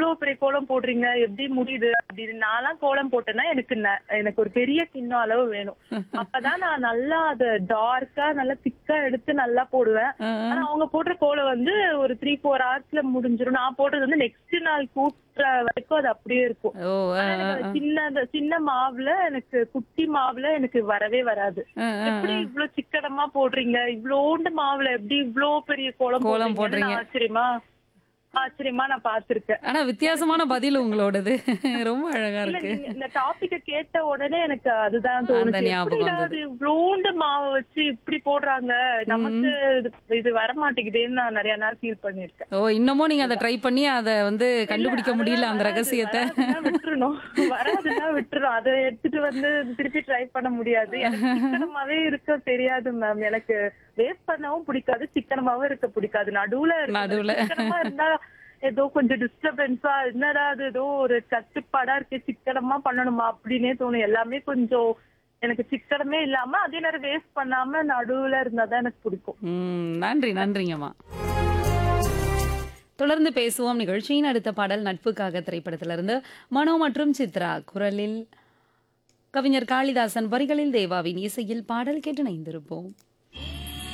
இவ்வளவு பெரிய கோலம் போடுறீங்க எப்படி முடியுது அப்படின்னு நான்லாம் கோலம் போட்டேன்னா எனக்கு ந- எனக்கு ஒரு பெரிய கிண்ணம் அளவு வேணும் அப்பதான் நான் நல்லா அதை டார்க்கா நல்லா திக்கா எடுத்து நல்லா போடுவேன் ஆ, ஆ. ஆனா அவங்க போடுற கோலம் வந்து ஒரு த்ரீ ஃபோர் ஹவர்ஸ்ல முடிஞ்சிரும் நான் போடுறது வந்து நெக்ஸ்ட் நாள் கூட்டுற வரைக்கும் அது அப்படியே இருக்கும் ஓ ஆ, ஆனா எனக்கு அது சின்ன சின்ன மாவுல எனக்கு குட்டி மாவுல எனக்கு வரவே வராது ஆ, ஆ, எப்படி இவ்ளோ சிக்கனமா போடுறீங்க இவ்ளோண்டு மாவுல எப்படி இவ்ளோ பெரிய கோலம் கோலம் போடுறீங்கன்னு போடுறீங்க. நான் ஆச்சரியமா ஆச்சரியமா நான் பாத்திருக்கேன் ஆனா வித்தியாசமான பதில் உங்களோடது ரொம்ப அழகா இல்ல இருக்கு நீங்க இந்த டாபிக்க கேட்ட உடனே எனக்கு அதுதான் அந்த தோணுச்சு ஞாபகம் எப்படிடா வந்தது. அது இவ்ளோண்டு மாவை வச்சு இப்படி போடுறாங்க நமக்கு இது- இது வர மாட்டேங்குதேன்னு நான் நிறைய நேரம் ஃபீல் பண்ணிருக்கேன் ஓ இன்னமும் நீங்க அதை ட்ரை பண்ணி அதை வந்து கண்டுபிடிக்க முடியல அந்த ரகசியத்தை விட்டுறணும் வராதுன்னா விட்டுரும் அதை எடுத்துட்டு வந்து திருப்பி ட்ரை பண்ண முடியாது எனக்கு சிக்கனமாவே இருக்க தெரியாது மேம் எனக்கு வேஸ்ட் பண்ணவும் பிடிக்காது சிக்கனமாவும் இருக்க பிடிக்காது நடுவுல இருக்கணும். நடுவுல. சிக்கனமா இருந்தா ஏதோ கொஞ்சம் டிஸ்டர்பன்ஸா என்னடா அது ஏதோ ஒரு கட்டுப்பாடா இருக்கு சிக்கனமா பண்ணணுமா அப்படின்னே தோணும் எல்லாமே கொஞ்சம் எனக்கு சிக்கனமே இல்லாம அதே நேரம் வேஸ்ட் பண்ணாம நடுவுல இருந்தாதான் எனக்கு பிடிக்கும் ம் நன்றி நன்றிங்கம்மா தொடர்ந்து பேசுவோம் நிகழ்ச்சியின் அடுத்த பாடல் நட்புக்காக திரைப்படத்திலிருந்து மனோ மற்றும் சித்ரா குரலில் கவிஞர் காளிதாசன் வரிகளில் தேவாவின் இசையில் பாடல் கேட்டு இணைந்திருப்போம்